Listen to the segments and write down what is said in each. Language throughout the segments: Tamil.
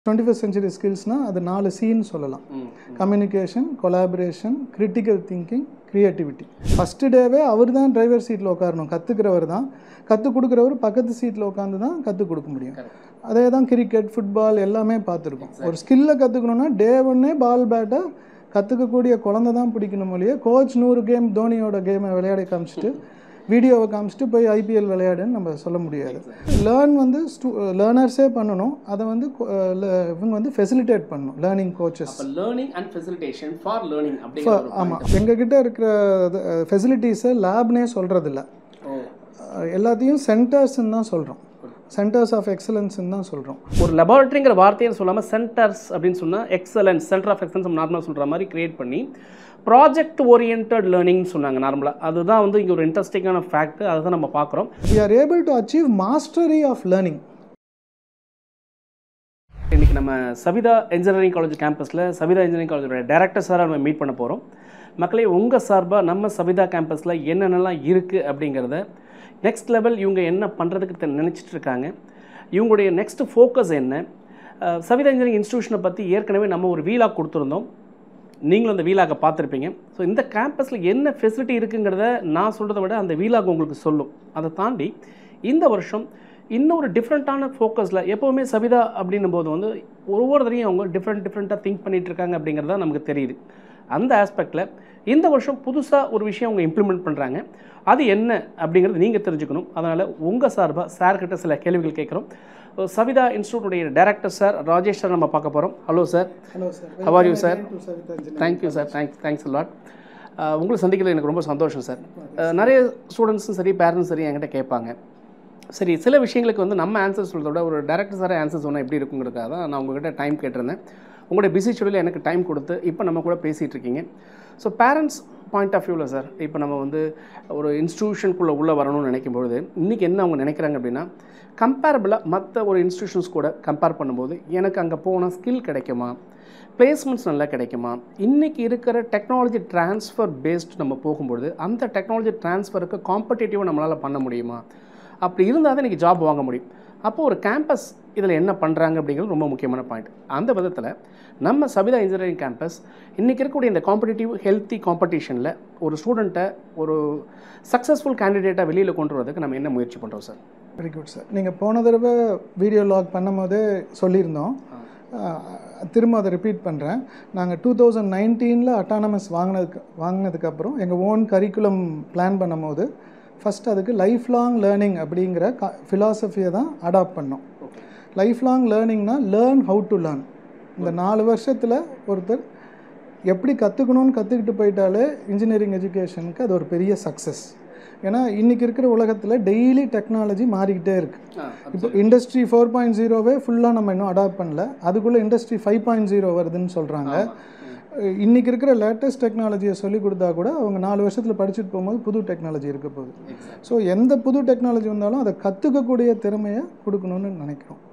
டுவெண்ட்டி ஃபஸ்ட் சென்ச்சுரி ஸ்கில்ஸ்னால் அது நாலு சீன்னு சொல்லலாம் communication collaboration critical thinking creativity first டேவே அவர் தான் டிரைவர் சீட்டில் உட்காரணும் கற்றுக்கிறவர் தான் கற்றுக் கொடுக்குறவர் பக்கத்து சீட்டில் உட்காந்து தான் கற்றுக் கொடுக்க முடியும் அதே தான் கிரிக்கெட் ஃபுட்பால் எல்லாமே பார்த்துருக்கோம் ஒரு ஸ்கில்லை கற்றுக்கணுன்னா டே ஒன்னே பால் பேட்டை கற்றுக்கக்கூடிய குழந்தை தான் பிடிக்கணும் மொழியே கோச் நூறு கேம் தோனியோட கேமை விளையாட காமிச்சிட்டு வீடியோவை காமிச்சிட்டு போய் ஐபிஎல் விளையாடுன்னு நம்ம சொல்ல முடியாது லேர்ன் வந்து ஸ்டூ லேர்னர்ஸே பண்ணணும் அதை வந்து கொ- ல- இவங்க வந்து ஃபெசிலிட்டேட் பண்ணணும் லேர்னிங் கோச்சஸ் அப்போ learning and facilitation for learning அப்படிங்கிற ஒரு ஆமாம் எங்ககிட்ட இருக்கிற ஃபெசிலிட்டிஸை லேப்னே சொல்கிறதில்ல ஓ எல்லாத்தையும் சென்டர்ஸ்ன்னு தான் சொல்கிறோம் சென்டர்ஸ் ஆஃப் எக்ஸலன்ஸ்ன்னு தான் சொல்கிறோம் ஒரு லெபார்ட்டரிங்கிற வார்த்தையை சொல்லாமல் சென்டர்ஸ் அப்படின்னு சொன்னால் எக்ஸலன்ஸ் சென்டர் ஆஃப் எக்ஸலன்ஸ் நார்மலாக சொல்கிற மாதிரி கிரியேட் பண்ணி ப்ராஜெக்ட் ஓரியன்ட் லேர்னிங்னு சொன்னாங்க நார்மலாக அதுதான் வந்து இங்கே ஒரு இன்ட்ரெஸ்டிங்கான ஃபேக்ட் அதை தான் நம்ம பார்க்குறோம் we are able to achieve mastery of learning இன்றைக்கி நம்ம சவிதா இன்ஜினியரிங் காலேஜ் கேம்பஸில் சவிதா இன்ஜினியரிங் காலேஜோட டேரக்டர் சாராக நம்ம மீட் பண்ண போகிறோம் மக்களே உங்கள் சார்பாக நம்ம சவிதா கேம்பஸில் என்னென்னலாம் இருக்குது அப்படிங்கிறத நெக்ஸ்ட் லெவல் இவங்க என்ன பண்ணுறதுக்கு நினச்சிட்டு இருக்காங்க இவங்களுடைய நெக்ஸ்ட் ஃபோக்கஸ் என்ன அஹ், சவிதா இன்ஜினியரிங் இன்ஸ்டியூஷனை பற்றி ஏற்கனவே நம்ம ஒரு வீலாக் கொடுத்துருந்தோம் நீங்களும் அந்த வீலாக்கை பார்த்துருப்பீங்க ஸோ இந்த கேம்பஸில் என்ன ஃபெசிலிட்டி இருக்குங்கிறத நான் சொல்கிறத விட அந்த வீலாக் உங்களுக்கு சொல்லும் அதை தாண்டி இந்த வருஷம் இன்னொரு டிஃப்ரெண்ட்டான ஃபோக்கஸில் எப்போவுமே சவிதா அப்படின்னும் போது வந்து ஒவ்வொருத்தரையும் அவங்க டிஃப்ரெண்ட் டிஃப்ரெண்ட்டாக திங்க் பண்ணிட்டு இருக்காங்க அப்படிங்கிறது தான் நமக்கு தெரியுது அந்த ஆஸ்பெக்டில் இந்த வருஷம் புதுசாக ஒரு விஷயம் அவங்க இம்ப்ளிமெண்ட் பண்ணுறாங்க அது என்ன அப்படிங்கிறது நீங்கள் தெரிஞ்சுக்கணும் அதனால் உங்கள் சார்பாக சார்கிட்ட சில கேள்விகள் கேட்குறோம் சவிதா இன்ஸ்டியூட்டுடைய டைரக்டர் சார் ராஜேஷ் சார் நம்ம பார்க்க போகிறோம் hello sir hello sir How are you, sir? Thank you sir thanks thanks lot உங்களை சந்திக்கிறது எனக்கு ரொம்ப சந்தோஷம் சார் நிறைய ஸ்டூடெண்ட்ஸும் சரி பேரண்ட்ஸும் சரி என்கிட்ட கேட்பாங்க சரி சில விஷயங்களுக்கு வந்து நம்ம ஆன்சர் சொல்கிறத விட ஒரு டேரக்டர் சாரே ஆன்சர் சொன்னால் எப்படி இருக்குங்கிறதுக்காக தான் நான் உங்ககிட்ட டைம் கேட்டிருந்தேன் உங்களுடைய பிஸி ஷெடியூலில் எனக்கு டைம் கொடுத்து இப்போ நம்ம கூட பேசிகிட்டு இருக்கீங்க ஸோ பேரண்ட்ஸ் பாயிண்ட் ஆஃப் வியூவில் சார் இப்போ நம்ம வந்து ஒரு இன்ஸ்டியூஷனுக்குள்ளே உள்ளே வரணும்னு நினைக்கும் பொழுது இன்றைக்கி என்ன அவங்க நினைக்கிறாங்க அப்படின்னா கம்பேரபிளாக மற்ற ஒரு இன்ஸ்டியூஷன்ஸ் கூட கம்பேர் பண்ணும்போது எனக்கு அங்கே போனால் ஸ்கில் கிடைக்குமா பிளேஸ்மெண்ட்ஸ் நல்லா கிடைக்குமா இன்றைக்கி இருக்கிற டெக்னாலஜி ட்ரான்ஸ்ஃபர் பேஸ்ட் நம்ம போகும்பொழுது அந்த டெக்னாலஜி ட்ரான்ஸ்ஃபருக்கு காம்படிட்டிவாக நம்மளால் பண்ண முடியுமா அப்படி இருந்தால் தான் இன்றைக்கி ஜாப் வாங்க முடியும் அப்போ ஒரு கேம்பஸ் இதில் என்ன பண்ணுறாங்க அப்படிங்கிறது ரொம்ப முக்கியமான பாயிண்ட் அந்த விதத்தில் நம்ம சபிதா இன்ஜினியரிங் கேம்பஸ் இன்றைக்கி இருக்கக்கூடிய இந்த காம்படிட்டிவ் ஹெல்த்தி காம்படிஷனில் ஒரு ஸ்டூடெண்ட்டை ஒரு சக்ஸஸ்ஃபுல் கேண்டிடேட்டாக வெளியில் கொண்டு வரதுக்கு நம்ம என்ன முயற்சி பண்ணுறோம் சார் வெரி குட் சார் நீங்கள் போன தடவை வீடியோ லாக் பண்ணும்போதே சொல்லியிருந்தோம் அஹ், திரும்ப அதை ரிப்பீட் பண்ணுறேன் நாங்கள் டூ தௌசண்ட் நைன்டீனில் அட்டானமஸ் வாங்கினதுக்கு வாங்கினதுக்கப்புறம் எங்கள் ஓன் கரிக்குலம் பிளான் பண்ணும்போது ஃபஸ்ட் அதுக்கு லைஃப் லாங் லேர்னிங் அப்படிங்கிற க ஃபிலாசபியை தான் அடாப்ட் பண்ணோம் லைஃப் லாங் லேர்னிங்னா லேர்ன் ஹவு டு லேர்ன் இந்த நாலு வருஷத்தில் ஒருத்தர் எப்படி கற்றுக்கணும்னு கற்றுக்கிட்டு போயிட்டாலே இன்ஜினியரிங் எஜுகேஷனுக்கு அது ஒரு பெரிய சக்ஸஸ் ஏன்னா இன்றைக்கி இருக்கிற உலகத்தில் டெய்லி டெக்னாலஜி மாறிக்கிட்டே இருக்குது இப்போ இண்டஸ்ட்ரி ஃபோர் பாயிண்ட் ஜீரோவே ஃபுல்லாக நம்ம இன்னும் அடாப்ட் பண்ணல அதுக்குள்ளே இண்டஸ்ட்ரி ஃபைவ் பாயிண்ட் ஜீரோ வருதுன்னு சொல்கிறாங்க இன்றைக்கி இருக்கிற லேட்டஸ்ட் டெக்னாலஜியை சொல்லி கொடுத்தா கூட அவங்க நாலு வருஷத்தில் படிச்சுட்டு போகும்போது புது டெக்னாலஜி இருக்க போகுது ஸோ எந்த புது டெக்னாலஜி வந்தாலும் அதை கற்றுக்கக்கூடிய திறமையை கொடுக்கணும்னு நினைக்கிறோம்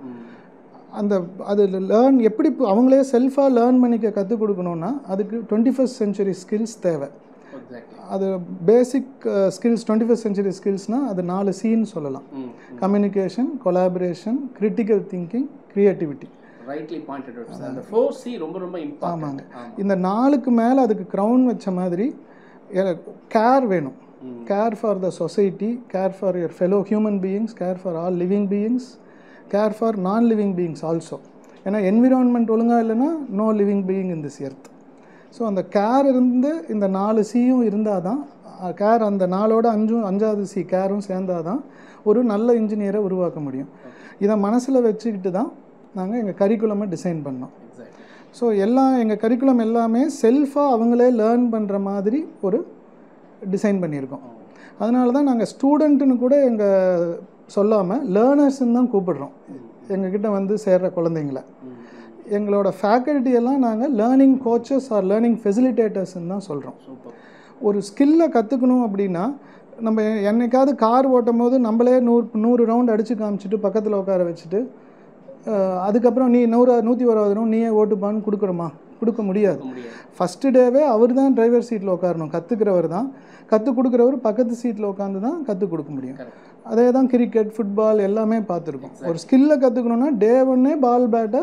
அந்த அது லேர்ன் எப்படி பு- அவங்களே செல்ஃபாக லேர்ன் பண்ணிக்க கற்றுக் கொடுக்கணுன்னா அதுக்கு டுவெண்ட்டி ஃபஸ்ட் சென்ச்சுரி ஸ்கில்ஸ் தேவை அது basic skills twenty first century ஸ்கில்ஸ்னால் அது நாலு சீன்னு சொல்லலாம் communication collaboration critical thinking creativity rightly pointed sir அந்த ஃபோர் சி ரொம்ப ரொம்ப இம்பார்ட்டன்ட் இந்த நாளுக்கு மேலே அதுக்கு க்ரௌன் வச்ச மாதிரி கேர் வேணும் care for the society care for your fellow human beings care for all living beings care for non living beings also ஏன்னா என்விரான்மெண்ட் ஒழுங்காக இல்லைன்னா no living being in this earth so அந்த கேர் இருந்து இந்த நாலு சியும் இருந்தால் தான் கேர் அந்த நாளோட அஞ்சும் அஞ்சாவது சி கேரும் சேர்ந்தால் தான் ஒரு நல்ல இன்ஜினியரை உருவாக்க முடியும் இதை மனசில் வச்சுக்கிட்டு தான் நாங்கள் எங்கள் கரிக்குலமை டிசைன் பண்ணோம் ஸோ எல்லாம் எங்கள் கரிக்குலம் எல்லாமே செல்ஃபாக அவங்களே லேர்ன் பண்ணுற மாதிரி ஒரு டிசைன் பண்ணியிருக்கோம் அதனால தான் நாங்கள் ஸ்டூடெண்ட்டுன்னு கூட எங்கள் சொல்லாமல் லேர்னர்ஸ்ன்னு தான் கூப்பிடுறோம் எங்ககிட்ட வந்து சேர்ற குழந்தைங்கள எங்களோட faculty எல்லாம் நாங்கள் லேர்னிங் கோச்சஸ் ஆர் லேர்னிங் ஃபெசிலிட்டேட்டர்ஸ்ன்னு தான் சொல்கிறோம் சூப்பர் ஒரு ஸ்கில்லை கற்றுக்கணும் அப்படின்னா நம்ம என்னைக்காவது கார் ஓட்டும் போது நம்மளே நூறு நூறு ரவுண்ட் அடித்து காமிச்சிட்டு பக்கத்தில் உட்கார வச்சுட்டு அஹ், அதுக்கப்புறம் நீ நூறு நூற்றி ஓராவது ரவுண்ட் நீயே ஓட்டுப்பான்னு கொடுக்குறோமா கொடுக்க முடியாது முடியாது ஃபஸ்ட்டு டேவே அவர் தான் டிரைவர் சீட்டில் உட்காரணும் கற்றுக்கிறவர் தான் கற்றுக் கொடுக்குறவர் பக்கத்து சீட்டில் உட்காந்து தான் கற்றுக் கொடுக்க முடியும் Correct. அதே தான் கிரிக்கெட் ஃபுட்பால் எல்லாமே பார்த்துருக்கோம் ஒரு ஸ்கில்லை கற்றுக்கணுன்னா டே ஒன்னே பால் பேட்டை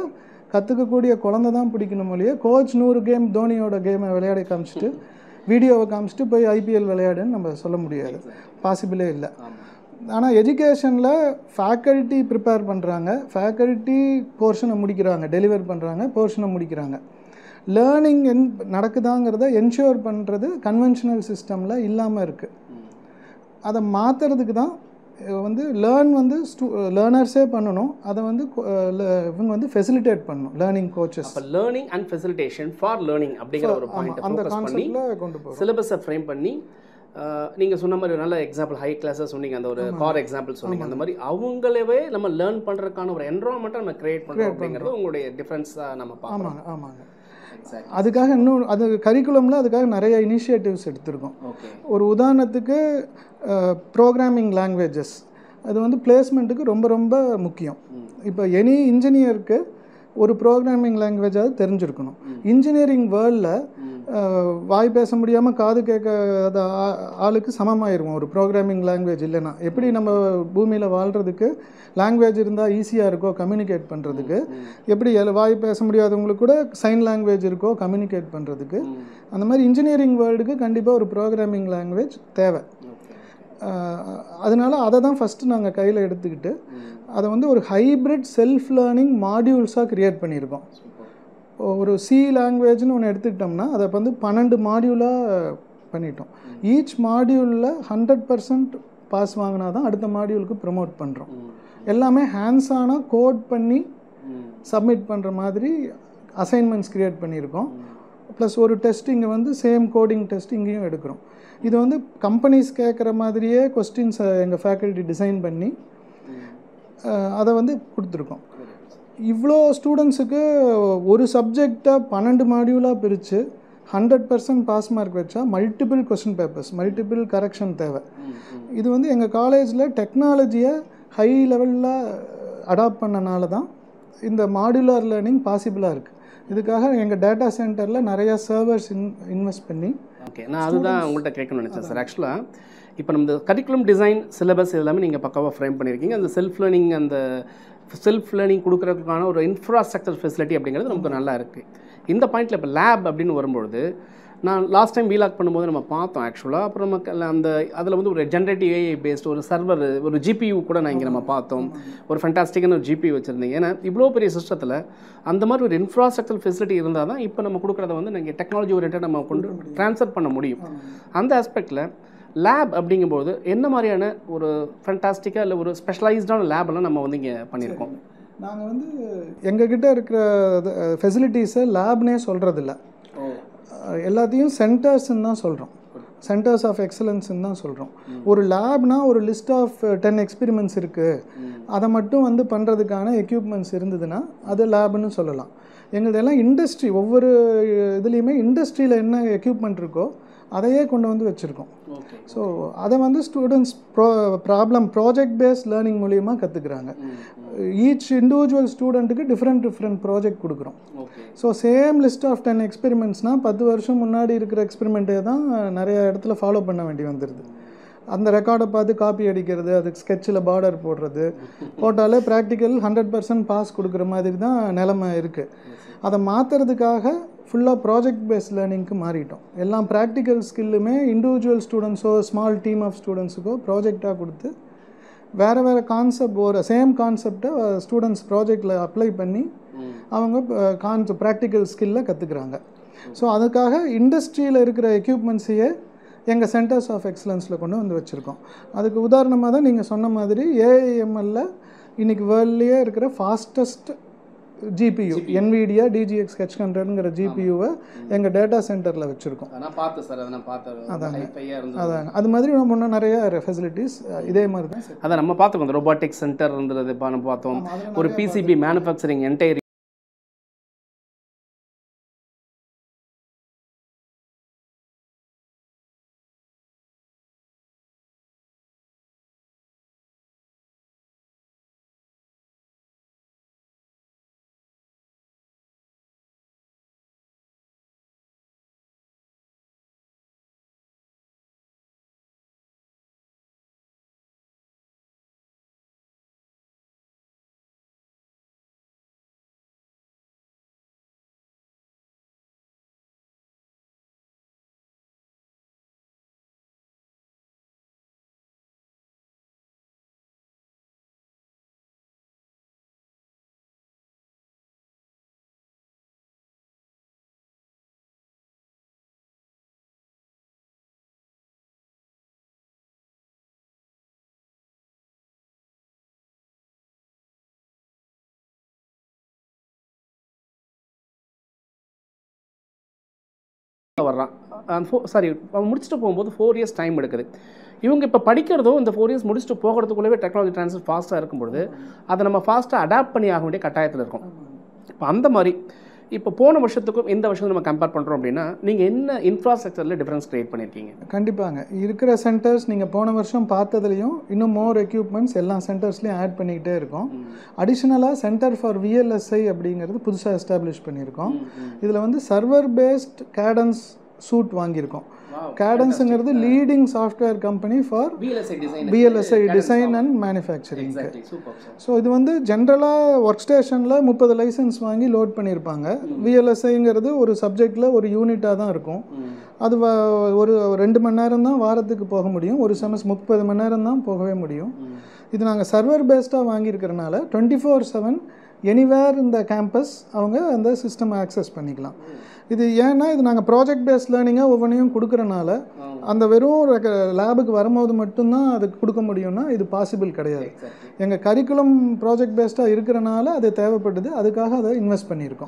கற்றுக்கக்கூடிய குழந்தை தான் பிடிக்கணும் மொழியே கோச் நூறு கேம் தோனியோட கேமை விளையாடி காமிச்சிட்டு வீடியோவை காமிச்சிட்டு போய் ஐபிஎல் விளையாடுன்னு நம்ம சொல்ல முடியாது பாசிபிளே இல்லை ஆனால் எஜுகேஷனில் ஃபேக்கல்ட்டி ப்ரிப்பேர் பண்ணுறாங்க ஃபேக்கல்ட்டி போர்ஷனை முடிக்கிறாங்க டெலிவர் பண்ணுறாங்க போர்ஷனை முடிக்கிறாங்க லேர்னிங் என் நடக்குதாங்கிறத என்ஷூர் பண்ணுறது கன்வென்ஷனல் சிஸ்டமில் இல்லாமல் இருக்குது அதை மாற்றுறதுக்கு தான் அஹ், வந்து லேர்ன் வந்து ஸ்டூ லேர்னர்ஸே பண்ணணும் அதை வந்து கொ- அஹ், ல- இவங்க வந்து ஃபெசிலிட்டேட் பண்ணணும் லேர்னிங் கோச்சஸ் அப்போ learning and facilitation for learning அப்படிங்கிற ஒரு பாயிண்ட் அந்த ஃபோக்கஸ் பண்ணி கான்செப்டில் கொண்டு போகிறோம் சிலபஸை ஃப்ரேம் பண்ணி அஹ், நீங்க சொன்ன மாதிரி ஒரு நல்ல எக்ஸாம்பிள் ஹை கிளாஸாக சொன்னீங்க அந்த ஒரு கார் எக்ஸாம்பிள் சொன்னீங்க அந்த மாதிரி அவங்களவே நம்ம லேர்ன் பண்றதுக்கான ஒரு என்வரான்மெண்ட்டை நம்ம கிரியேட் பண்ணுறோம் அப்படிங்கிறது உங்களுடைய டிஃப்ரென்ஸாக நம்ம பார்க்கலாம் ஆமாங்க ஆமாங்க எக்ஸாக்ட் அதுக்காக இன்னும் அது கரிக்குலமில் அதுக்காக நிறைய இனிஷியேட்டிவ்ஸ் எடுத்திருக்கோம் ஓகே ஒரு உதாரணத்துக்கு ப்ரோக்ராமிங் லாங்குவேஜஸ் அது வந்து பிளேஸ்மெண்ட்டுக்கு ரொம்ப ரொம்ப முக்கியம் இப்போ எனி இன்ஜினியருக்கு ஒரு ப்ரோக்ராமிங் லாங்குவேஜாவது தெரிஞ்சிருக்கணும் இன்ஜினியரிங் வேர்ல்டில் வாய் பேச முடியாமல் காது கேட்காத ஆ- ஆளுக்கு சமமாயிருவோம் ஒரு ப்ரோக்ராமிங் லாங்குவேஜ் இல்லைன்னா எப்படி நம்ம பூமியில் வாழ்கிறதுக்கு லாங்குவேஜ் இருந்தால் ஈஸியாக இருக்கோ கம்யூனிகேட் பண்ணுறதுக்கு எப்படி எல் வாய் பேச முடியாதவங்களுக்கு கூட சைன் லாங்குவேஜ் இருக்கோ கம்யூனிகேட் பண்ணுறதுக்கு அந்த மாதிரி இன்ஜினியரிங் வேர்ல்டுக்கு கண்டிப்பாக ஒரு ப்ரோக்ராமிங் லாங்குவேஜ் தேவை அஹ் அதனால அதை தான் ஃபஸ்ட்டு நாங்கள் கையில் எடுத்துக்கிட்டு அதை வந்து ஒரு ஹைப்ரிட் செல்ஃப் லேர்னிங் மாடியூல்ஸாக க்ரியேட் பண்ணியிருக்கோம் ஒரு சி லாங்குவேஜ்னு ஒன்று எடுத்துக்கிட்டோம்னா அதை வந்து பன்னெண்டு மாடியூலாக பண்ணிட்டோம் ஈச் மாடியூலில் ஹண்ட்ரட் பர்சன்ட் பாஸ் வாங்கினா தான் அடுத்த மாடியூலுக்கு ப்ரொமோட் பண்ணுறோம் எல்லாமே ஹேண்ட்ஸான கோட் பண்ணி சப்மிட் பண்ணுற மாதிரி அசைன்மெண்ட்ஸ் க்ரியேட் பண்ணியிருக்கோம் ப்ளஸ் ஒரு டெஸ்ட் இங்கே வந்து சேம் கோடிங் டெஸ்ட் இங்கேயும் எடுக்கிறோம் இது வந்து கம்பெனிஸ் கேட்குற மாதிரியே கொஸ்டின்ஸை எங்கள் ஃபேக்கல்ட்டி டிசைன் பண்ணி அஹ், அதை வந்து கொடுத்துருக்கோம் இவ்வளோ ஸ்டூடெண்ட்ஸுக்கு ஒரு சப்ஜெக்டை பன்னெண்டு மாடியூலாக பிரித்து ஹண்ட்ரட் பர்சன்ட் பாஸ் மார்க் வச்சா multiple question papers multiple correction தேவை இது வந்து எங்கள் காலேஜில் டெக்னாலஜியை ஹை லெவலில் அடாப்ட் பண்ணனால தான் இந்த மாடுலார் லேர்னிங் பாசிபிளாக இருக்குது இதுக்காக எங்கள் டேட்டா சென்டரில் நிறையா சர்வர்ஸ் இன் இன்வெஸ்ட் பண்ணி ஓகே நான் அதுதான் உங்கள்கிட்ட கேட்கணும்னு நினச்சேன் சார் ஆக்சுவலாக இப்போ நம்ம கரிக்குலம் டிசைன் சிலபஸ் எல்லாமே நீங்கள் பக்காவாக ஃப்ரேம் பண்ணியிருக்கீங்க அந்த செல்ஃப் லேர்னிங் அந்த செல்ஃப் லேர்னிங் கொடுக்கறதுக்கான ஒரு இன்ஃப்ராஸ்ட்ரக்சர் ஃபெசிலிட்டி அப்படிங்கிறது நமக்கு நல்லா இருக்குது இந்த பாயிண்ட்டில் இப்போ லேப் அப்படின்னு வரும்பொழுது நான் லாஸ்ட் டைம் வீலாக் பண்ணும்போது நம்ம பார்த்தோம் ஆக்சுவலாக அப்புறம் நமக்கு அதுல அந்த அதில் வந்து ஒரு ஜென்ரேட்டிவ் ஏஐ பேஸ்ட் ஒரு சர்வர் ஒரு ஜிபியூ கூட நான் இங்கே நம்ம பார்த்தோம் ஒரு ஃபண்டாஸ்டிக்கான ஒரு ஜிபியூ வச்சுருந்தீங்க ஏன்னா இவ்வளோ பெரிய சிஸ்டத்தில் அந்த மாதிரி ஒரு இன்ஃப்ராஸ்ட்ரக்சர் ஃபெசிலிட்டி இருந்தால் தான் இப்போ நம்ம கொடுக்குறத வந்து நீங்கள் டெக்னாலஜி ஓரியன்டாக நம்ம கொண்டு ட்ரான்ஸ்ஃபர் பண்ண முடியும் அந்த ஆஸ்பெக்டில் லேப் அப்படிங்கும்போது என்ன மாதிரியான ஒரு ஃபண்டாஸ்டிக்காக இல்லை ஒரு ஸ்பெஷலைஸ்டான லேபெல்லாம் நம்ம வந்து இங்கே பண்ணியிருக்கோம் நாங்கள் வந்து எங்ககிட்ட இருக்கிற ஃபெசிலிட்டிஸை லேப்னே சொல்கிறதில்ல எல்லாத்தையும் சென்டர்ஸ்ன்னு தான் சொல்கிறோம் சென்டர்ஸ் ஆஃப் எக்ஸலன்ஸ்ன்னு தான் சொல்கிறோம் ஒரு லேப்னா ஒரு லிஸ்ட் ஆஃப் டென் எக்ஸ்பெரிமெண்ட்ஸ் இருக்குது அதை மட்டும் வந்து பண்ணுறதுக்கான எக்யூப்மெண்ட்ஸ் இருந்ததுன்னா அது லேப்னு சொல்லலாம் எங்களுதெல்லாம் இண்டஸ்ட்ரி ஒவ்வொரு இதுலேயுமே இண்டஸ்ட்ரியில் என்ன எக்யூப்மெண்ட் இருக்கோ அதையே கொண்டு வந்து வச்சுருக்கோம் ஓகே ஸோ அதை வந்து students pro problem project based learning மூலியமா கற்றுக்குறாங்க ஈச் இண்டிவிஜுவல் ஸ்டூடெண்ட்டுக்கு டிஃப்ரெண்ட் டிஃப்ரெண்ட் ப்ராஜெக்ட் கொடுக்குறோம் okay so same list of ten எக்ஸ்பெரிமெண்ட்ஸ்னால் பத்து வருஷம் முன்னாடி இருக்கிற எக்ஸ்பெரிமெண்ட்டே தான் நிறைய இடத்துல ஃபாலோ பண்ண வேண்டி வந்துடுது அந்த ரெக்கார்டை பார்த்து காப்பி அடிக்கிறது அதுக்கு ஸ்கெட்சில் பார்டர் போடுறது போட்டாலே ப்ராக்டிக்கல் ஹண்ட்ரட் பர்சன்ட் பாஸ் கொடுக்குற மாதிரி தான் நிலமை இருக்குது அதை மாற்றுறதுக்காக ஃபுல்லாக ப்ராஜெக்ட் பேஸ்ட் லேர்னிங்க்கு மாறிட்டோம் எல்லாம் ப்ராக்டிக்கல் ஸ்கில்லுமே இண்டிவிஜுவல் ஸ்டூடெண்ட்ஸோ ஸ்மால் டீம் ஆஃப் ஸ்டூடெண்ட்ஸுக்கோ ப்ராஜெக்டாக கொடுத்து வேறு வேறு கான்செப்ட் ஒரு சேம் கான்செப்டை ஸ்டூடெண்ட்ஸ் ப்ராஜெக்டில் அப்ளை பண்ணி அவங்க கான்செப்ட் ப்ராக்டிக்கல் ஸ்கில்ல கற்றுக்குறாங்க ஸோ அதுக்காக இண்டஸ்ட்ரியில் இருக்கிற எக்யூப்மெண்ட்ஸையே எங்கள் சென்டர்ஸ் ஆஃப் எக்ஸலன்ஸில் கொண்டு வந்து வச்சுருக்கோம் அதுக்கு உதாரணமாக தான் நீங்கள் சொன்ன மாதிரி ஏஐஎம்எல்ல இன்னைக்கு வேர்ல்ட்லேயே இருக்கிற fastest GPU NVIDIA DGX H ஹண்ட்ரட்ங்கிற ஜிபியூவை எங்கள் டேட்டா சென்டரில் வச்சுருக்கோம் நான் பார்த்தேன் சார் அதை நான் பார்த்தேன் ஹைஃபையாக இருந்தது அதாங்க அது மாதிரி நம்ம இன்னும் நிறைய ஃபெசிலிட்டிஸ் இதே மாதிரி தான் அதான் நம்ம பார்த்துக்கோம் அந்த ரொபாட்டிக் சென்டர் இருந்தது பா- நம்ம பார்த்தோம் ஒரு பிசிபி மேனுஃபேக்சரிங் என்டையர் இயர்ஸில் வர்றான் ஃபோ சாரி அவன் முடிச்சுட்டு போகும்போது ஃபோர் இயர்ஸ் டைம் எடுக்குது இவங்க இப்போ படிக்கிறதும் இந்த ஃபோர் இயர்ஸ் முடிச்சுட்டு போகிறதுக்குள்ளவே டெக்னாலஜி ட்ரான்ஸ்ஃபர் ஃபாஸ்ட்டாக இருக்கும்பொழுது அதை நம்ம ஃபாஸ்ட்டாக அடாப்ட் பண்ணி ஆக வேண்டிய கட்டாயத்தில் இருக்கும் இப்போ அந்த மாதிரி இப்போ போன வருஷத்துக்கும் இந்த வருஷத்துக்கும் நம்ம கம்பேர் பண்ணுறோம் அப்படின்னா நீங்கள் என்ன இன்ஃப்ராஸ்ட்ரக்சரில் டிஃப்ரென்ஸ் கிரியேட் பண்ணியிருக்கீங்க கண்டிப்பாங்க இருக்கிற சென்டர்ஸ் நீங்கள் போன வருஷம் பார்த்ததுலையும் இன்னும் மோர் எக்யூப்மெண்ட்ஸ் எல்லா சென்டர்ஸ்லையும் ஆட் பண்ணிக்கிட்டே இருக்கோம் அடிஷ்னலாக சென்டர் ஃபார் விஎல்எஸ்ஐ அப்படிங்கிறது புதுசாக எஸ்டாப்ளிஷ் பண்ணியிருக்கோம் இதில் வந்து சர்வர் பேஸ்ட் கேடன்ஸ் சூட் வாங்கியிருக்கோம் கேடன்ஸுங்கிறது leading software company for VLSI design VLSI design and manufacturing exactly super sir so இது வந்து ஜென்ரலாக ஒர்க் ஸ்டேஷனில் முப்பது லைசன்ஸ் வாங்கி லோட் பண்ணியிருப்பாங்க விஎல்எஸ்ஐங்கிறது ஒரு சப்ஜெக்டில் ஒரு யூனிட்டாக தான் இருக்கும் அது வ- ஒரு ரெண்டு மணி நேரம் தான் வாரத்துக்கு போக முடியும் ஒரு செமஸ் முப்பது மணி நேரம் தான் போகவே முடியும் இது நாங்கள் சர்வர் பேஸ்டாக வாங்கியிருக்கிறனால டுவெண்ட்டி ஃபோர் செவன் எனிவேர் இந்த கேம்பஸ் அவங்க அந்த சிஸ்டம் ஆக்சஸ் பண்ணிக்கலாம் இது ஏன்னா இது நாங்கள் ப்ராஜெக்ட் பேஸ்ட் லேர்னிங்காக ஒவ்வொன்றையும் கொடுக்குறனால அந்த வெறும் லேபுக்கு வரும்போது மட்டும்தான் அதுக்கு கொடுக்க முடியும்னா இது பாசிபிள் கிடையாது எங்கள் கரிக்குலம் ப்ராஜெக்ட் பேஸ்டாக இருக்கிறனால அது தேவைப்படுது அதுக்காக அதை இன்வெஸ்ட் பண்ணியிருக்கோம்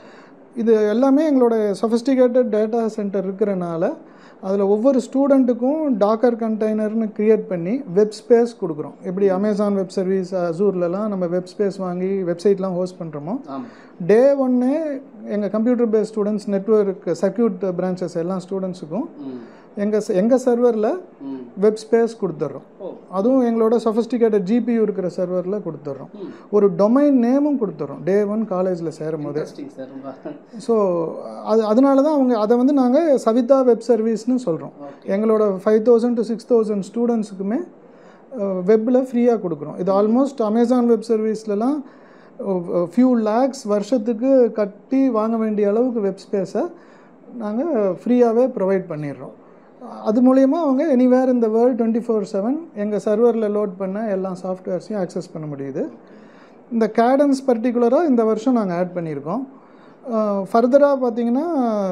இது எல்லாமே எங்களோட சொஃபிஸ்டிகேட்டட் டேட்டா சென்டர் இருக்கிறனால அதில் ஒவ்வொரு ஸ்டூடெண்ட்டுக்கும் டாக்கர் கண்டெய்னர்னு க்ரியேட் பண்ணி வெப் ஸ்பேஸ் கொடுக்குறோம் எப்படி அமேசான் வெப் சர்வீஸ் அசூர்லலாம் நம்ம வெப் ஸ்பேஸ் வாங்கி வெப்சைட்லாம் ஹோஸ்ட் பண்ணுறோமோ ஆமாம் டே ஒன்னே எங்கள் computer base students network circuit branches எல்லா ஸ்டூடெண்ட்ஸுக்கும் எங்கள் எங்கள் சர்வரில் ம் வெப் ஸ்பேஸ் கொடுத்துட்றோம் ஓ அதுவும் எங்களோட சொஃபிஸ்டிகேட்டட் ஜிபியூ இருக்கிற சர்வரில் கொடுத்துட்றோம் ஒரு டொமைன் நேமும் கொடுத்துட்றோம் டே ஒன் காலேஜில் சேரும் போது இன்ட்ரெஸ்டிங் சார் ரொம்ப ஸோ அது அதனால தான் அவங்க அதை வந்து நாங்கள் சவிதா வெப் சர்வீஸ்னு சொல்கிறோம் எங்களோட five thousand to six thousand ஸ்டூடெண்ட்ஸுக்குமே வெப்பில் ஃப்ரீயாக கொடுக்குறோம் இது ஆல்மோஸ்ட் அமேசான் வெப் சர்வீஸ்லலாம் ஃபியூ லேக்ஸ் வருஷத்துக்கு கட்டி வாங்க வேண்டிய அளவுக்கு வெப் ஸ்பேஸை நாங்கள் ஃப்ரீயாகவே ப்ரொவைட் பண்ணிடுறோம் அது மூலயமா அவங்க எனிவேர் இந்த வேர்ல்டு டுவெண்ட்டி ஃபோர் செவன் எங்கள் சர்வரில் லோட் பண்ண எல்லா சாஃப்ட்வேர்ஸையும் ஆக்சஸ் பண்ண முடியுது இந்த கேடன்ஸ் பர்டிகுலராக இந்த வருஷம் நாங்கள் ஆட் பண்ணியிருக்கோம் ஃபர்தராக பார்த்தீங்கன்னா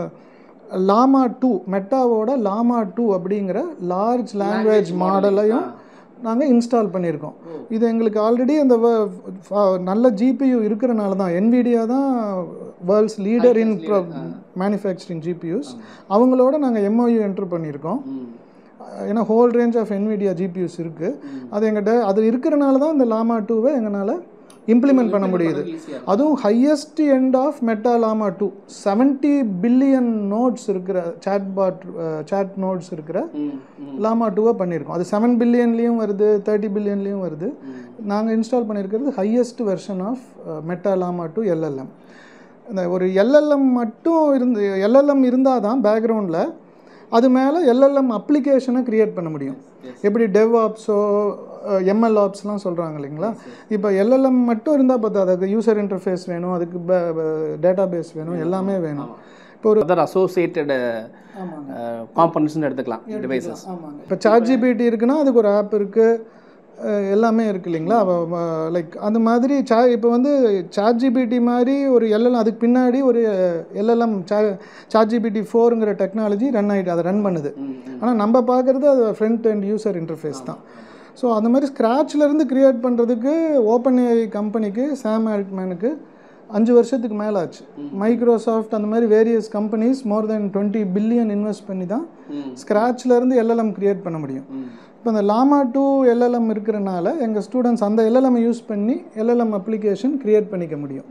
லாமா டூ மெட்டாவோட லாமா டூ அப்படிங்கிற லார்ஜ் லாங்குவேஜ் மாடலையும் நாங்கள் இன்ஸ்டால் பண்ணியிருக்கோம் இது எங்களுக்கு ஆல்ரெடி அந்த வ- ஃப- நல்ல ஜிபியு இருக்கிறனால தான் NVIDIA தான் world's leader in manufacturing GPUs அவங்களோட நாங்கள் எம்ஓயு என்ட்ரு பண்ணியிருக்கோம் ம் ஏன்னா whole range of NVIDIA GPUs இருக்குது அது எங்கிட்ட அது இருக்கிறனால தான் இந்த லாமா டூவை எங்களால் இம்ப்ளிமெண்ட் பண்ண முடியுது ஈஸியாக அதுவும் highest end of Meta Llama two seventy billion nodes இருக்கிற சேட் பாட் சேட் நோட்ஸ் இருக்கிற ம் ம் லாமா டூவை பண்ணியிருக்கோம் அது செவன் பில்லியன்லேயும் வருது தேர்ட்டி பில்லியன்லேயும் வருது நாங்கள் இன்ஸ்டால் பண்ணியிருக்கிறது highest version of Meta Llama two LLM இந்த ஒரு எல்எல்எம் மட்டும் இருந்து எல்எல்எம் இருந்தால் தான் பேக்ரவுண்டில் அது மேலே எல்எல்எம் அப்ளிகேஷனை க்ரியேட் பண்ண முடியும் எப்படி டெவ் ஆப்ஸோ எம்எல் ஆப்ஸ்லாம் சொல்கிறாங்க இல்லைங்களா இப்போ எல்எல்எம் மட்டும் இருந்தால் பார்த்தா அதுக்கு யூசர் இன்டர்ஃபேஸ் வேணும் அதுக்கு டேட்டா பேஸ் வேணும் எல்லாமே வேணும் இப்போ ஒரு அதர் அசோசியேட்டட் ஆமாங்க காம்பனன்ட்ஸ்னு எடுத்துக்கலாம் டிவைசஸ் ஆமாங்க இப்போ சாட் ஜிபிடி இருக்குன்னா அதுக்கு ஒரு ஆப் இருக்குது எல்லாமே இருக்கு இல்லைங்களா லைக் அந்த மாதிரி சா இப்போ வந்து சாட் ஜிபிடி மாதிரி ஒரு எல்எல் அதுக்கு பின்னாடி ஒரு எல்எல்எம் சா சாட் ஜிபிடி ஃபோருங்கிற டெக்னாலஜி ரன் ஆகிட்டு அதை ரன் பண்ணுது ஆனால் நம்ம பார்க்குறது அது ஃப்ரண்ட் அண்ட் யூசர் இன்டர்ஃபேஸ் தான் ஸோ அந்த மாதிரி scratchல இருந்து கிரியேட் பண்ணுறதுக்கு ஓப்பன் ஏஐ கம்பெனிக்கு சாம் ஆல்ட்மேனுக்கு அஞ்சு வருஷத்துக்கு மேலே ஆச்சு மைக்ரோசாஃப்ட் அந்த மாதிரி various companies more than twenty billion invest பண்ணி தான் scratchல இருந்து எல்எல்எம் கிரியேட் பண்ண முடியும் இப்போ இந்த லாமா டூ எல்எல்எம் இருக்கிறனால எங்கள் ஸ்டூடெண்ட்ஸ் அந்த எல்எல்எம் யூஸ் பண்ணி எல்எல்எம் அப்ளிகேஷன் கிரியேட் பண்ணிக்க முடியும்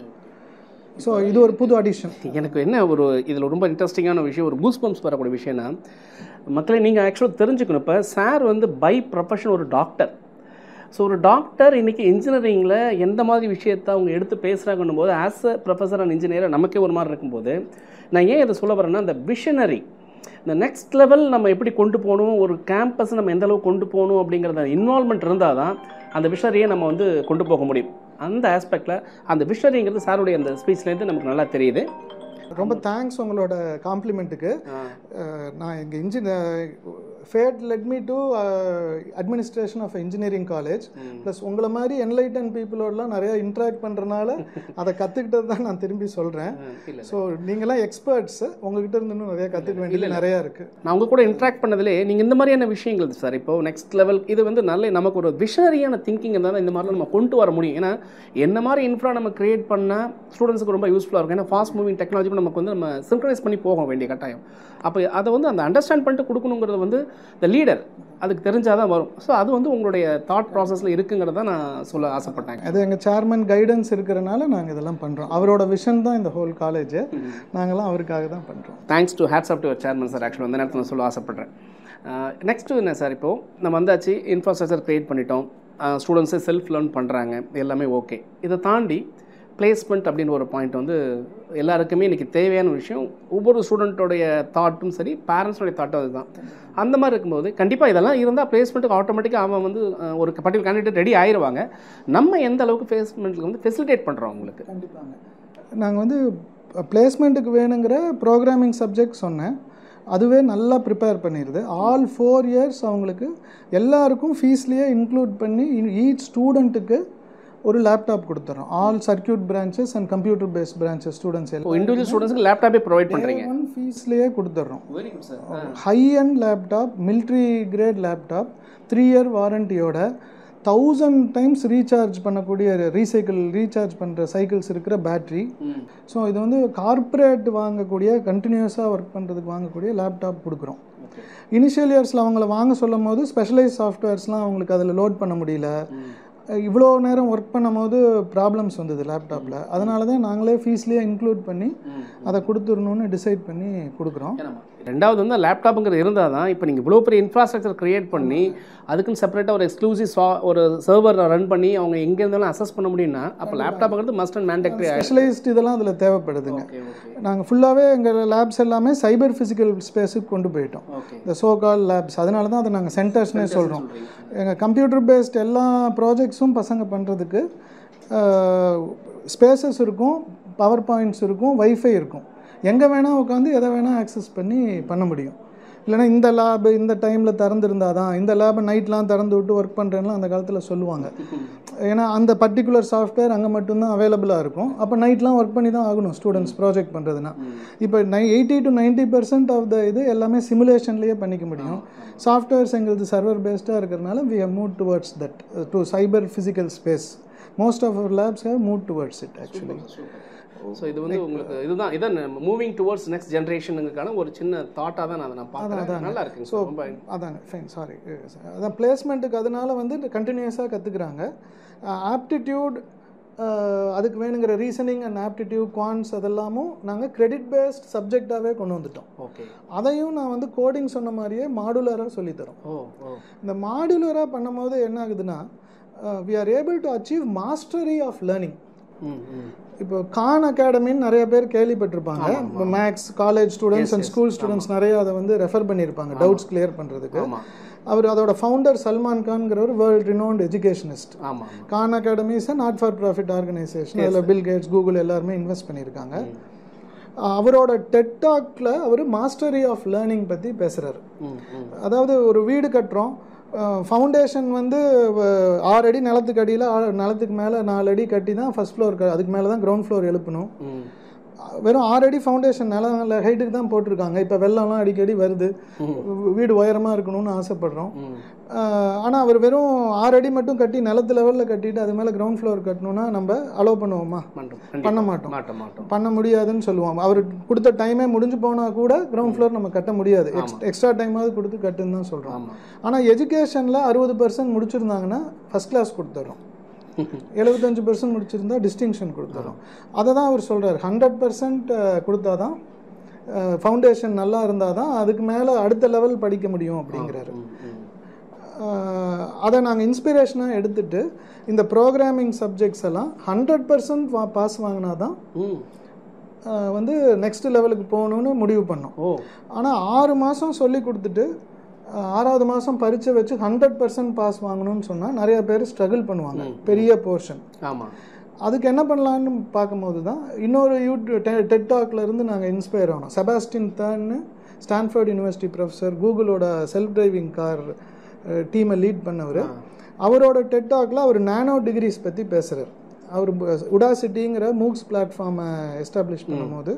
ஸோ இது ஒரு புது அடிஷன் எனக்கு என்ன ஒரு இதில் ரொம்ப இன்ட்ரெஸ்டிங்கான விஷயம் ஒரு கூஸ் பம்ப்ஸ் வரக்கூடிய விஷயம்னா மக்களை நீங்கள் ஆக்சுவலாக தெரிஞ்சுக்கணும் இப்போ சார் வந்து பை ப்ரொஃபஷன் ஒரு டாக்டர் ஸோ ஒரு டாக்டர் இன்றைக்கி இன்ஜினியரிங்கில் எந்த மாதிரி விஷயத்தை அவங்க எடுத்து பேசுகிறாங்கன்னும் போது as a professor and engineer நமக்கே ஒரு மாதிரி இருக்கும்போது நான் ஏன் இதை சொல்ல வரேன்னா அந்த விஷனரி இந்த நெக்ஸ்ட் லெவல் நம்ம எப்படி கொண்டு போகணும் ஒரு கேம்பஸ் நம்ம எந்த அளவுக்கு கொண்டு போகணும் அப்படிங்கிறத இன்வால்மெண்ட் இருந்தால் தான் அந்த விஷனரியை நம்ம வந்து கொண்டு போக முடியும் அந்த ஆஸ்பெக்டில் அந்த விஷனரிங்கிறது சாருடைய அந்த ஸ்பீச்லேருந்து நமக்கு நல்லா தெரியுது ரொம்ப தேங்க்ஸ் உங்களோட காம்ப்ளிமெண்ட்டுக்கு நான் எங்கள் engineer fate led me to administration of engineering college plus உங்களை மாதிரி என்லைட்டன் பீப்புளோடலாம் நிறைய இன்ட்ராக்ட் பண்ணுறனால அதை கற்றுக்கிட்டது தான் நான் திரும்பி சொல்கிறேன் இல்லை ஸோ நீங்களாம் எக்ஸ்பர்ட்ஸ் உங்ககிட்ட இருந்து இன்னும் நிறைய கற்றுக்க வேண்டியது நிறையா இருக்குது நான் உங்க கூட இன்ட்ராக்ட் பண்ணதிலே நீங்கள் இந்த மாதிரியான விஷயங்கள் சார் இப்போ நெக்ஸ்ட் லெவல் இது வந்து நல்ல நமக்கு ஒரு விஷனரியான திங்கிங் இருந்தால் தான் இந்த மாதிரிலாம் நம்ம கொண்டு வர முடியும் ஏன்னா என்ன மாதிரி இன்ஃப்ரா நம்ம கிரியேட் பண்ணால் ஸ்டூடெண்ட்ஸுக்கு ரொம்ப யூஸ்ஃபுல்லாக இருக்கும் ஏன்னா ஃபாஸ்ட் மூவிங் டெக்னாலஜி நமக்கு வந்து நம்ம சிங்க்ரனைஸ் பண்ணி போக வேண்டிய கட்டாயம் அப்போ அதை வந்து அந்த அண்டர்ஸ்டாண்ட் பண்ணிட்டு கொடுக்கணுங்கிறது வந்து த லீடர் அதுக்கு தெரிஞ்சால் தான் வரும் ஸோ அது வந்து உங்களுடைய தாட் ப்ராசஸில் இருக்குங்கிறத நான் சொல்ல ஆசைப்பட்டேன் அது எங்கள் சேர்மன் கைடன்ஸ் இருக்கிறனால நாங்கள் இதெல்லாம் பண்ணுறோம் அவரோட விஷன் தான் இந்த ஹோல் காலேஜ் நாங்கள்லாம் அவருக்காக தான் பண்ணுறோம் thanks to hats off to chairman sir ஆக்சுவலாக அந்த நேரத்தில் நான் சொல்ல ஆசைப்பட்றேன் நெக்ஸ்ட்டு என்ன சார் இப்போது நம்ம வந்தாச்சு இன்ஃப்ராஸ்ட்ரக்சர் க்ரியேட் பண்ணிட்டோம் ஸ்டூடெண்ட்ஸே செல்ஃப் லேர்ன் பண்ணுறாங்க எல்லாமே ஓகே இதை தாண்டி பிளேஸ்மெண்ட் அப்படின்னு ஒரு பாயிண்ட் வந்து எல்லாருக்குமே இன்றைக்கி தேவையான விஷயம் ஒவ்வொரு ஸ்டூடெண்ட்டோடைய தாட்டும் சரி பேரண்ட்ஸோடைய தாட்டும் அதுதான் அந்த மாதிரி இருக்கும்போது கண்டிப்பாக இதெல்லாம் இருந்தால் பிளேஸ்மெண்ட்டுக்கு ஆட்டோமேட்டிக்காக அவன் வந்து அஹ், ஒரு பர்டிகுலர் கேண்டிடேட் ரெடி ஆயிடுவாங்க நம்ம எந்த அளவுக்கு பிளேஸ்மெண்ட்டுக்கு வந்து ஃபெசிலிட்டேட் பண்ணுறோம் உங்களுக்கு கண்டிப்பாங்க நாங்கள் வந்து பிளேஸ்மெண்ட்டுக்கு வேணுங்கிற ப்ரோக்ராமிங் சப்ஜெக்ட் சொன்னேன் அதுவே நல்லா ப்ரிப்பேர் பண்ணிடுது ஆல் ஃபோர் இயர்ஸ் அவங்களுக்கு எல்லாருக்கும் ஃபீஸ்லேயே இன்க்ளூட் பண்ணி ஈச் ஸ்டூடெண்ட்டுக்கு ஒரு லேப்டாப் கொடுத்துட்றோம் all circuit branches and computer based branches students இப்போ இண்டிவிஜுவல் ஸ்டூடெண்ட்ஸ்க்கு லேப்டாப்பே ப்ரொவைட் பண்ணுறீங்க எல்லாம் ஃபீஸ்லேயே கொடுத்துட்றோம் very good sir high end laptop military grade laptop three year வாரண்டியோட தௌசண்ட் டைம்ஸ் ரீசார்ஜ் பண்ணக்கூடிய ரீசைக்கிள் ரீசார்ஜ் பண்ணுற சைக்கிள்ஸ் இருக்கிற பேட்ரி ஸோ இது வந்து கார்ப்பரேட் வாங்கக்கூடிய கண்டினியூஸாக ஒர்க் பண்ணுறதுக்கு வாங்கக்கூடிய லேப்டாப் கொடுக்குறோம் இனிஷியல் இயர்ஸில் அவங்கள வாங்க சொல்லும் போது ஸ்பெஷலைஸ் சாஃப்ட்வேர்ஸ்லாம் அவங்களுக்கு அதில் லோட் பண்ண முடியல இவ்வளோ நேரம் ஒர்க் பண்ணும்போது ப்ராப்ளம்ஸ் வந்தது லேப்டாப்பில் அதனால தான் நாங்களே ஃபீஸ்லேயே இன்க்ளூட் பண்ணி அதை கொடுத்துடணும்னு டிசைட் பண்ணி கொடுக்குறோம் ரெண்டாவது வந்து லேப்டாப்புங்கிறது இருந்தால் தான் இப்போ நீங்கள் இவ்வளோ பெரிய இன்ஃப்ராஸ்ட்ரக்சர் க்ரியேட் பண்ணி அதுக்குன்னு செப்பரேட்டாக ஒரு எக்ஸ்க்ளூசிவ் சா ஒரு சர்வர் ரன் பண்ணி அவங்க எங்கே இருந்தாலும் அசஸ் பண்ண முடியும்னா அப்போ லேப்டாப்புங்கிறது மஸ்ட் அண்ட் மேண்டேட்ரி ஸ்பெஷலைஸ்ட் இதெல்லாம் அதில் தேவைப்படுதுங்க ஓகே ஓகே நாங்கள் ஃபுல்லாகவே எங்கள் லேப்ஸ் எல்லாமே சைபர் ஃபிசிக்கல் ஸ்பேஸுக்கு கொண்டு போயிட்டோம் ஓகே இந்த சோகால் லேப்ஸ் அதனால தான் அதை நாங்கள் சென்டர்ஸ்னே சொல்கிறோம் எங்கள் கம்ப்யூட்டர் பேஸ்ட் எல்லா ப்ராஜெக்ட்ஸும் பசங்க பண்ணுறதுக்கு ஸ்பேசஸ் இருக்கும் பவர் பாயிண்ட்ஸ் இருக்கும் வைஃபை இருக்கும் எங்கே வேணால் உட்காந்து எதை வேணால் ஆக்சஸ் பண்ணி பண்ண முடியும் இல்லைன்னா இந்த லேப் இந்த டைமில் திறந்துருந்தா தான் இந்த லேபை நைட்லாம் திறந்து விட்டு ஒர்க் பண்ணுறேன்லாம் அந்த காலத்தில் சொல்லுவாங்க ஏன்னா அந்த பர்டிகுலர் சாஃப்ட்வேர் அங்கே மட்டும்தான் அவைலபிளாக இருக்கும் அப்போ நைட்லாம் ஒர்க் பண்ணி தான் ஆகணும் ஸ்டூடெண்ட்ஸ் ப்ராஜெக்ட் பண்ணுறதுனா இப்போ நை eighty to ninety percent of the இது எல்லாமே சிமுலேஷன்லேயே பண்ணிக்க முடியும் சாஃப்ட்வேர்ஸ் எங்களுக்கு சர்வர் பேஸ்டாக இருக்கிறனால we have move towards that to cyber physical space most of our labs have move towards it actually so இது வந்து உங்களுக்கு இதுதான் இதான் மூவிங் டுவர்ட்ஸ் நெக்ஸ்ட் ஜென்ரேஷனுக்கான ஒரு சின்ன தாட்டாக தான் நான் அதை நான் பார்க்குறேன் நல்லா இருக்குங்க ஸோ ரொம்ப அதாங்க ஃபைன் சாரி அதான் பிளேஸ்மெண்ட்டுக்கு அதனால வந்து கண்டினியூஸாக கற்றுக்குறாங்க ஆப்டிடியூட் அதுக்கு வேணுங்கிற ரீசனிங் அண்ட் ஆப்டிடியூட் குவான்ஸ் அதெல்லாமும் நாங்கள் கிரெடிட் பேஸ்ட் சப்ஜெக்டாகவே கொண்டு வந்துட்டோம் ஓகே அதையும் நான் வந்து கோடிங் சொன்ன மாதிரியே மாடுலராக சொல்லித்தரோம் ஓ ஓ இந்த மாடுலராக பண்ணும்போது என்ன ஆகுதுன்னா we are able to achieve mastery of learning hmm hmm இப்போ கான் அகாடமின்னு நிறைய பேர் கேள்விப்பட்டிருப்பாங்க இப்போ maths college students and school students நிறைய அதை வந்து ரெஃபர் பண்ணியிருப்பாங்க டவுட்ஸ் கிளியர் பண்ணுறதுக்கு ஆமாம் அவர் அதோட ஃபவுண்டர் சல்மான் கான்ங்கிறவர் வேர்ல்ட் ரினோன்ட் எஜுகேஷனிஸ்ட் ஆமாம் Khan Academy is not for profit organisation அதில் பில் கேட்ஸ் கூகுள் எல்லாருமே இன்வெஸ்ட் பண்ணியிருக்காங்க அவரோட டெட் டாக்ல அவர் மாஸ்டரி ஆஃப் லேர்னிங் பற்றி பேசுகிறாரு ம் ம் அதாவது ஒரு வீடு கட்டுறோம் ஃபவுண்டேஷன் வந்து அஹ், ஆறு அடி நிலத்துக்கு அடியில் ஆ- நிலத்துக்கு மேலே நாலு அடி கட்டி தான் ஃபர்ஸ்ட் ஃப்ளோர் அதுக்கு மேலே தான் கிரவுண்ட் ஃப்ளோர் எழுப்பணும் ம் வெறும் ஆறு அடி ஃபவுண்டேஷன் நில ஹைட்டுக்கு தான் போட்டிருக்காங்க இப்போ வெள்ளம்லாம் அடிக்கடி வருது வீடு உயரமாக இருக்கணும்னு ஆசைப்படுறோம் ம் ஆனால் அவர் வெறும் ஆறு அடி மட்டும் கட்டி நிலத்து லெவலில் கட்டிட்டு அது மேலே கிரவுண்ட் ஃப்ளோர் கட்டணும்னா நம்ம அலோவ் பண்ணுவோமா பண்ணுறோம் பண்ண மாட்டோம் மாட்டோம் மாட்டோம் பண்ண முடியாதுன்னு சொல்லுவோம் அவர் கொடுத்த டைமே முடிஞ்சு போனால் கூட கிரவுண்ட் ஃப்ளோர் நம்ம கட்ட முடியாது எக்ஸ்ட்ரா டைமாவது கொடுத்து கட்டுன்னு தான் சொல்கிறோம் ஆமாம் ஆனால் எஜுகேஷனில் அறுபது பர்சன்ட் முடிச்சிருந்தாங்கன்னா ஃபஸ்ட் கிளாஸ் கொடுத்துட்றோம் எழுபத்தஞ்சு பர்சன்ட் முடிச்சிருந்தா டிஸ்டிங்ஷன் கொடுத்துறோம் அதை தான் அவர் சொல்கிறார் ஹண்ட்ரட் பர்சன்ட் கொடுத்தா தான் ஃபவுண்டேஷன் நல்லா இருந்தால் தான் அதுக்கு மேலே அடுத்த லெவல் படிக்க முடியும் அப்படிங்கிறாரு ம் ம் அஹ், அதை நாங்கள் இன்ஸ்பிரேஷனாக எடுத்துட்டு இந்த ப்ரோக்ராமிங் சப்ஜெக்ட்ஸ் எல்லாம் ஹண்ட்ரட் பர்சன்ட் பாஸ் வாங்கினா தான் ம் அஹ், வந்து நெக்ஸ்ட் லெவலுக்கு போகணும்னு முடிவு பண்ணோம் ஓ ஆனால் ஆறு மாதம் சொல்லி கொடுத்துட்டு அஹ், ஆறாவது மாதம் பரீட்சை வச்சு ஹண்ட்ரட் பர்சன்ட் பாஸ் வாங்கணும்னு சொன்னால் நிறைய பேர் ஸ்ட்ரகிள் பண்ணுவாங்க பெரிய போர்ஷன் ஆமாம் அதுக்கு என்ன பண்ணலான்னு பார்க்கும்போது தான் இன்னொரு யூடியூப் டெட் டாக்ல இருந்து நாங்கள் இன்ஸ்பயர் ஆனோம் செபாஸ்டின் தேர்ன்னு ஸ்டான்ஃபோர்ட் யுனிவர்சிட்டி ப்ரொஃபஸர் கூகுளோட செல்ஃப் டிரைவிங் கார் டீமை லீட் பண்ணவர் அவரோட டெட் டாக்ல அவர் நானோ டிகிரிஸ் பற்றி பேசுகிறார் அவர் உடாசிட்டிங்கிற மூக்ஸ் பிளாட்ஃபார்மை எஸ்டாப்ளிஷ் பண்ணும்போது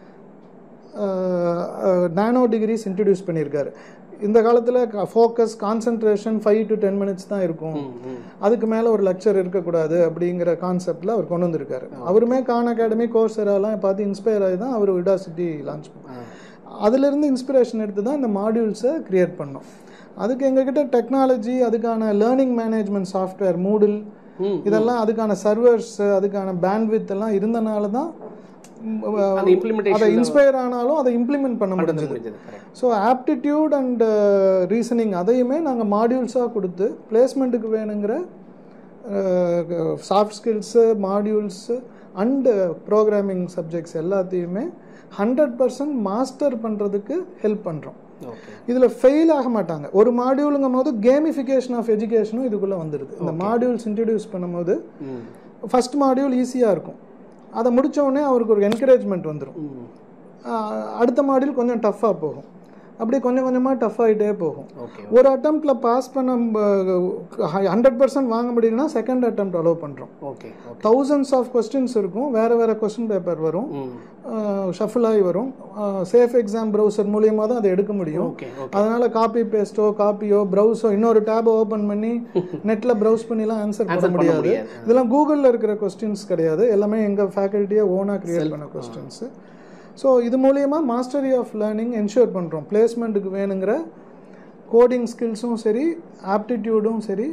நானோ டிகிரிஸ் இன்ட்ரடியூஸ் பண்ணியிருக்காரு இந்த காலத்தில் focus concentration five to ten minutes தான் இருக்கும் அதுக்கு மேலே ஒரு லெக்சர் இருக்கக்கூடாது அப்படிங்கிற கான்செப்டில் அவர் கொண்டு வந்திருக்காரு அவருமே கான் அகாடமி கோர்ஸ் எல்லாம் பார்த்து இன்ஸ்பயர் ஆகி தான் அவர் விடாசிட்டி லான்ச் பண்ணார் அதுலேருந்து இன்ஸ்பிரேஷன் எடுத்து தான் இந்த மாடியூல்ஸை க்ரியேட் பண்ணோம் அதுக்கு எங்ககிட்ட டெக்னாலஜி அதுக்கான லேர்னிங் மேனேஜ்மெண்ட் சாஃப்ட்வேர் மூடில் இதெல்லாம் அதுக்கான சர்வர்ஸ் அதுக்கான பேண்ட்வித் எல்லாம் இருந்தனால தான் அந்த implementation அதை இன்ஸ்பயர் ஆனாலும் அதை இம்ப்ளிமெண்ட் பண்ண முடிஞ்சது முடிஞ்சது correct so aptitude and reasoning அதையுமே நாங்கள் மாடியூல்ஸாக கொடுத்து பிளேஸ்மெண்ட்டுக்கு வேணுங்கிற soft skills modules and programming subjects எல்லாத்தையுமே ஹண்ட்ரட் பர்சன்ட் மாஸ்டர் பண்ணுறதுக்கு ஹெல்ப் பண்ணுறோம் ஓகே இதில் ஃபெயில் ஆக மாட்டாங்க ஒரு மாடியூலுங்கும் போது கேமிஃபிகேஷன் ஆஃப் எஜுகேஷனும் இதுக்குள்ளே வந்துடுது இந்த மாடியூல்ஸ் இன்ட்ரடியூஸ் பண்ணும்போது ம் ஃபர்ஸ்ட் மாடியூல் ஈஸியாக இருக்கும் அதை முடிச்ச உடனே அவருக்கு ஒரு என்கரேஜ்மெண்ட் வந்துடும் ம் அடுத்த மாடியூல் கொஞ்சம் டஃப்பாக போகும் அப்படியே கொஞ்சம் கொஞ்சமாக டஃப் ஆகிட்டே போகும் ஓகே ஒரு அட்டம்ப்ட்ல பாஸ் பண்ண ஹண்ட்ரட் பர்சன்ட் வாங்க முடியலன்னா செகண்ட் அட்டம்ப்ட் அலோவ் பண்ணுறோம் okay okay thousands of questions இருக்கும் வேறு வேறு கொஸ்டின் பேப்பர் வரும் ம் ஷஃபிள் ஆகி வரும் சேஃப் எக்ஸாம் ப்ரௌசர் மூலியமாக தான் அதை எடுக்க முடியும் ஓகே ஓகே அதனால காப்பி பேஸ்ட்டோ காப்பியோ ப்ரௌஸோ இன்னொரு டேபை ஓப்பன் பண்ணி நெட்டில் ப்ரௌஸ் பண்ணிலாம் ஆன்சர் பண்ண Answer பண்ண முடியாது முடியாது. இதெல்லாம் கூகுளில் இருக்கிற கொஸ்டின்ஸ் கிடையாது எல்லாமே எங்கள் ஃபேக்கல்ட்டியே ஓனாக கிரியேட் பண்ண கொஸ்டின்ஸு ஸோ இது மூலியமாக மாஸ்டரி ஆஃப் லேர்னிங் என்ஷூர் பண்ணுறோம் பிளேஸ்மெண்ட்டுக்கு வேணுங்கிற கோடிங் ஸ்கில்ஸும் சரி ஆப்டிடியூடும் சரி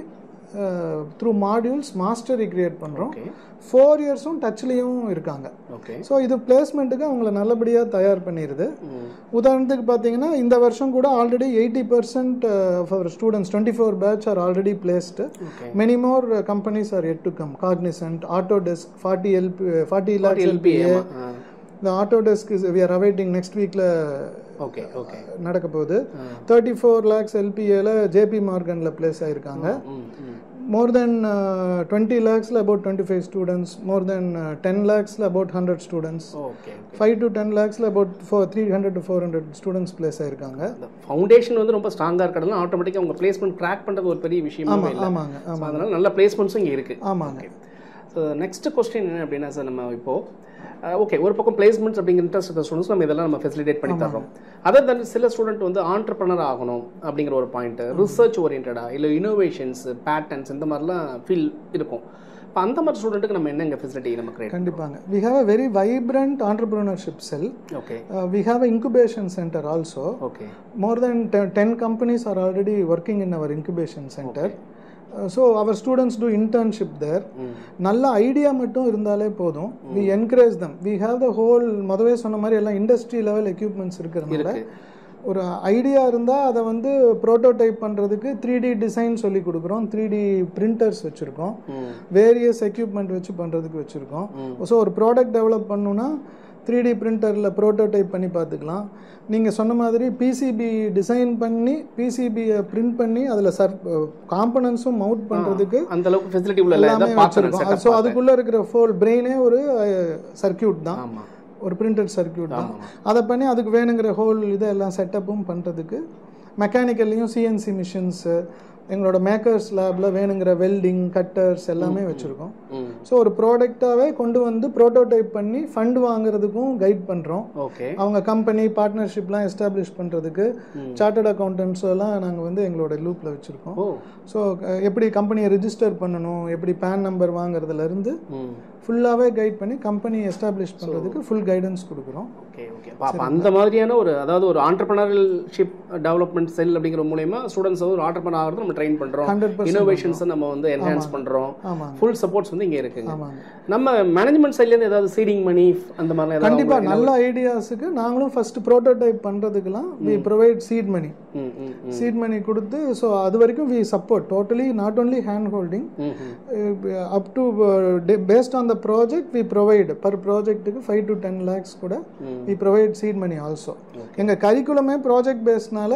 த்ரூ மாடியூல்ஸ் மாஸ்டரி கிரியேட் பண்ணுறோம் ஓகே ஃபோர் இயர்ஸும் டச்லேயும் இருக்காங்க ஓகே ஸோ இது பிளேஸ்மெண்ட்டுக்கு அவங்கள நல்லபடியாக தயார் பண்ணிடுது ம் உதாரணத்துக்கு பார்த்தீங்கன்னா இந்த வருஷம் கூட already eighty percent of our students twenty four batch are already placed okay many more companies are yet to come Cognizant Autodesk forty LP forty lakhs LP LPA இந்த Autodesk we are awaiting next வீக்கில் ஓகே ஓகே நடக்க போகுது தேர்ட்டி ஃபோர் லேக்ஸ் எல்பிஏல ஜேபி மார்கனில் பிளேஸ் ஆயிருக்காங்க hmm hmm more than twenty லேக்ஸில் about twenty five students more than ten லேக்ஸில் about hundred students okay five to ten லேக்ஸில் about four three hundred to four hundred students place ஆயிருக்காங்க இந்த ஃபவுண்டேஷன் வந்து ரொம்ப ஸ்ட்ராங்காக இருக்கிறதுனால ஆட்டோமேட்டிக்காக உங்கள் பிளேஸ்மெண்ட் க்ராக் பண்ணுறது ஒரு பெரிய விஷயமே இல்லை ஆமாங்க So, அதனால நல்ல பிளேஸ்மெண்ட்ஸும் இங்கே இருக்குது ஆமாங்க ஸோ நெக்ஸ்ட் கொஸ்டின் என்ன அப்படின்னா சார் நம்ம இப்போ ஓகே ஒரு பக்கம் பிளேஸ்மெண்ட்ஸ் அப்படிங்கிற இன்ட்ரெஸ்ட் இருக்கிற ஸ்டூடெண்ட்ஸ் நம்ம இதெல்லாம் நம்ம ஃபெசிலிட்டேட் பண்ணி தர்றோம் அதர் தன் சில ஸ்டூடெண்ட் வந்து ஆண்டர்பனர் ஆகணும் அப்படிங்கிற ஒரு பாயிண்ட் ரிசர்ச் ஓரியன்டா இல்லை இனோவேஷன்ஸ் பேட்டர்ன்ஸ் இந்த மாதிரிலாம் ஃபீல் இருக்கும் இப்போ அந்த மாதிரி ஸ்டூடெண்ட்டுக்கு நம்ம என்னங்க ஃபெசிலிட்டி நம்ம கிரியேட் கண்டிப்பாங்க we have a very vibrant entrepreneurship cell okay we have a incubation centre also okay more than 10, 10 companies are already working in our incubation center Uh, so our students do internship there நல்ல ஐடியா மட்டும் இருந்தாலே போதும் we encourage them we have the whole முதவே சொன்ன மாதிரி எல்லாம் இண்டஸ்ட்ரி லெவல் எக்யூப்மெண்ட்ஸ் இருக்கிறதுனால இருக்கு ஒரு ஐடியா இருந்தால் அதை வந்து ப்ரோட்டோடைப் பண்ணுறதுக்கு த்ரீ டி டிசைன் சொல்லி கொடுக்குறோம் த்ரீ டி பிரிண்டர்ஸ் வச்சுருக்கோம் ம் வேரியஸ் எக்யூப்மெண்ட் வச்சு பண்ணுறதுக்கு வச்சுருக்கோம் ஸோ ஒரு ப்ராடக்ட் டெவலப் பண்ணணும்னா த்ரீ டி பிரிண்டரில் ப்ரோட்டோடைப் பண்ணி பார்த்துக்கலாம் நீங்கள் சொன்ன மாதிரி பிசிபி டிசைன் பண்ணி பிசிபியை பிரிண்ட் பண்ணி அதில் சர் காம்பனன்ஸும் மவுண்ட் பண்ணுறதுக்கு அந்த அளவுக்கு ஃபெசிலிட்டி உள்ள இல்லை எல்லாமே இதான் வச்சுருக்கோம் ஸோ பார்த்துருக்கோம் அதுக்குள்ளே இருக்கிற ஃபோல் பிரெயினே ஒரு சர்க்கியூட் தான் ஆமாம் ஒரு பிரிண்டட் சர்க்கியூட் தான் ஆமாம் அதை பண்ணி அதுக்கு வேணுங்கிற ஹோல் இதெல்லாம் செட்டப்பும் பண்ணுறதுக்கு மெக்கானிக்கல்லையும் சிஎன்சி மிஷின்ஸு எங்களோட மேக்கர்ஸ் லேபில் வேணுங்கிற வெல்டிங் கட்டர்ஸ் எல்லாமே வச்சுருக்கோம் ம் ஸோ ஒரு ப்ராடக்டாகவே கொண்டு வந்து ப்ரோட்டோடைப் பண்ணி ஃபண்ட் வாங்குறதுக்கும் கைட் பண்ணுறோம் ஓகே அவங்க கம்பெனி பார்ட்னர்ஷிப்லாம் எஸ்டாப்ளிஷ் பண்ணுறதுக்கு சார்ட்டர்ட் அக்கௌண்டன்ஸ் எல்லாம் நாங்கள் வந்து எங்களோட லூப்பில் வச்சுருக்கோம் ஓ ஸோ எப்படி கம்பெனியை ரிஜிஸ்டர் பண்ணணும் எப்படி பேன் நம்பர் வாங்குறதுலேருந்து ம் ஃபுல்லாகவே கைட் பண்ணி கம்பெனி எஸ்டாப்ளிஷ் பண்ணுறதுக்கு ஃபுல் கைடன்ஸ் கொடுக்குறோம் ஓகே ஓகே அப்போ அந்த மாதிரியான ஒரு அதாவது ஒரு ஆண்டர்பனரல்ஷிப் டெவலப்மெண்ட் செல் அப்படிங்கிற மூலயமா ஸ்டூடெண்ட்ஸ் ஒரு ஆண்டர்பனர் ஆகிறது நம்ம ட்ரெயின் பண்ணுறோம் ஹண்ட்ரட் பர்சன்ட் இனோவேஷன்ஸை நம்ம வந்து என்ஹான்ஸ் பண்ணுறோம் ஆமாங்க ஃபுல் சப்போர்ட்ஸ் வந்து இங்கே இருக்குங்க ஆமாங்க நம்ம மேனேஜ்மெண்ட் சைட்லேருந்து ஏதாவது சீடிங் மணி அந்த மாதிரிலாம் ஏதாவது கண்டிப்பா நல்ல ஐடியாஸுக்கு நாங்களும் ஃபர்ஸ்ட் ப்ரோட்டோடைப் பண்றதுக்கெல்லாம் we provide seed money hmm hmm hmm seed money கொடுத்து ஸோ அது வரைக்கும் we support totally not only hand holding hmm hmm up to based on the project we provide per ப்ராஜெக்ட்டுக்கு ஃபைவ் டு டென் லேக்ஸ் கூட ம். We provide seed money also எங்கள் கரிக்குலமே ப்ராஜெக்ட் பேஸ்னால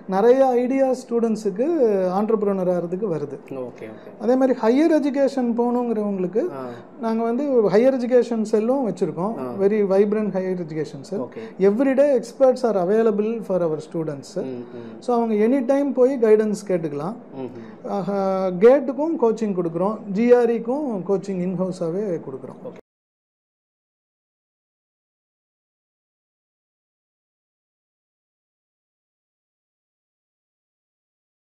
நிறைய ஐடியா ஸ்டூடெண்ட்ஸுக்கு ஆண்டர்பிரினர் ஆகிறதுக்கு வருது ஓகே ஓகே அதே மாதிரி ஹையர் எஜுகேஷன் போகணுங்கிறவங்களுக்கு ஆ நாங்கள் வந்து ஹையர் எஜுகேஷன் செல்லும் வச்சுருக்கோம் very vibrant higher education cell okay everyday experts are available for our students hmm hmm so அவங்க எனி டைம் போய் கைடன்ஸ் கேட்டுக்கலாம் ம் ம் கேட்டுக்கும் கோச்சிங் கொடுக்குறோம் ஜிஆர்இக்கும் கோச்சிங் இன்ஹவுஸாகவே கொடுக்குறோம்